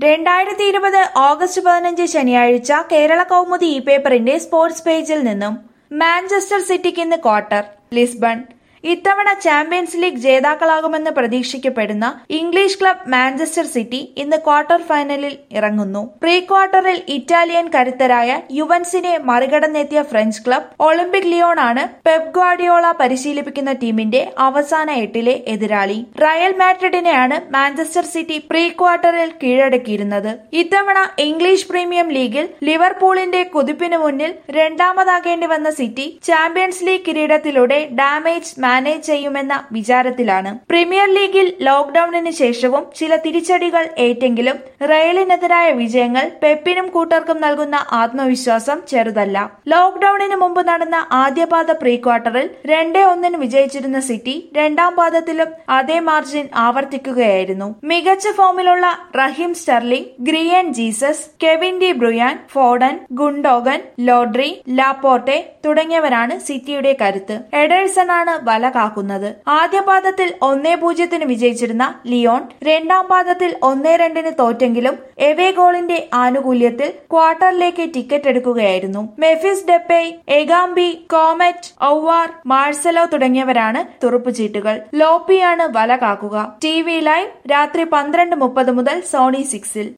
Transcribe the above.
രണ്ടായിരത്തി ഇരുപത് ഓഗസ്റ്റ് പതിനഞ്ച് ശനിയാഴ്ച കേരള കൗമുദി ഇ പേപ്പറിന്റെ സ്പോർട്സ് പേജിൽ നിന്നും മാഞ്ചസ്റ്റർ സിറ്റിക്ക് ഇന്ന് ക്വാർട്ടർ ലിസ്ബൺ ഇത്തവണ ചാമ്പ്യൻസ് ലീഗ് ജേതാക്കളാകുമെന്ന് പ്രതീക്ഷിക്കപ്പെടുന്ന ഇംഗ്ലീഷ് ക്ലബ് മാഞ്ചസ്റ്റർ സിറ്റി ഇന്ന് ക്വാർട്ടർ ഫൈനലിൽ ഇറങ്ങുന്നു പ്രീ ക്വാർട്ടറിൽ ഇറ്റാലിയൻ കരുത്തരായ യുവൻസിനെ മറികടന്നെത്തിയ ഫ്രഞ്ച് ക്ലബ് ഒളിമ്പിക് ലിയോൺ ആണ് പെപ് ഗ്വാഡിയോള പരിശീലിപ്പിക്കുന്ന ടീമിന്റെ അവസാന എട്ടിലെ എതിരാളി റയൽ മാഡ്രിഡിനെയാണ് മാഞ്ചസ്റ്റർ സിറ്റി പ്രീ ക്വാർട്ടറിൽ കീഴടക്കിയിരുന്നത് ഇത്തവണ ഇംഗ്ലീഷ് പ്രീമിയം ലീഗിൽ ലിവർപൂളിന്റെ കുതിപ്പിന് മുന്നിൽ രണ്ടാമതാകേണ്ടി വന്ന സിറ്റി ചാമ്പ്യൻസ് ലീഗ് കിരീടത്തിലൂടെ ഡാമേജ് മാനേജ് ചെയ്യുമെന്ന വിചാരത്തിലാണ് പ്രീമിയർ ലീഗിൽ ലോക്ഡൌണിന് ശേഷവും ചില തിരിച്ചടികൾ ഏറ്റെങ്കിലും റയലിനെതിരായ വിജയങ്ങൾ പെപ്പിനും കൂട്ടർക്കും നൽകുന്ന ആത്മവിശ്വാസം ചെറുതല്ല ലോക്ഡൌണിന് മുമ്പ് നടന്ന ആദ്യപാദ പ്രീ ക്വാർട്ടറിൽ രണ്ടേ ഒന്നിന് വിജയിച്ചിരുന്ന സിറ്റി രണ്ടാം പാദത്തിലും അതേ മാർജിൻ ആവർത്തിക്കുകയായിരുന്നു മികച്ച ഫോമിലുള്ള റഹീം സ്റ്റർലിംഗ് ഗ്രിയൻ Jesus Kevin De Bruyne Foden Gundogan Rodri Laporte തുടങ്ങിയവരാണ് സിറ്റിയുടെ കരുത്ത് എഡേഴ്സൺ ആണ് വല കാക്കുന്നത് ആദ്യ പാദത്തിൽ ഒന്നേ പൂജ്യത്തിന് വിജയിച്ചിരുന്ന ലിയോൺ രണ്ടാം പാദത്തിൽ ഒന്നേ രണ്ടിന് തോറ്റെങ്കിലും എവേ ഗോളിന്റെ ആനുകൂല്യത്തിൽ ക്വാർട്ടറിലേക്ക് ടിക്കറ്റ് എടുക്കുകയായിരുന്നു Memphis Depay Ekambi Cornet Aouar Marcelo തുടങ്ങിയവരാണ് തുറുപ്പുചീട്ടുകൾ ലോപ്പിയാണ് വല കാക്കുക ടി വി ലൈവ് രാത്രി പന്ത്രണ്ട് മുപ്പത് മുതൽ സോണി സിക്സിൽ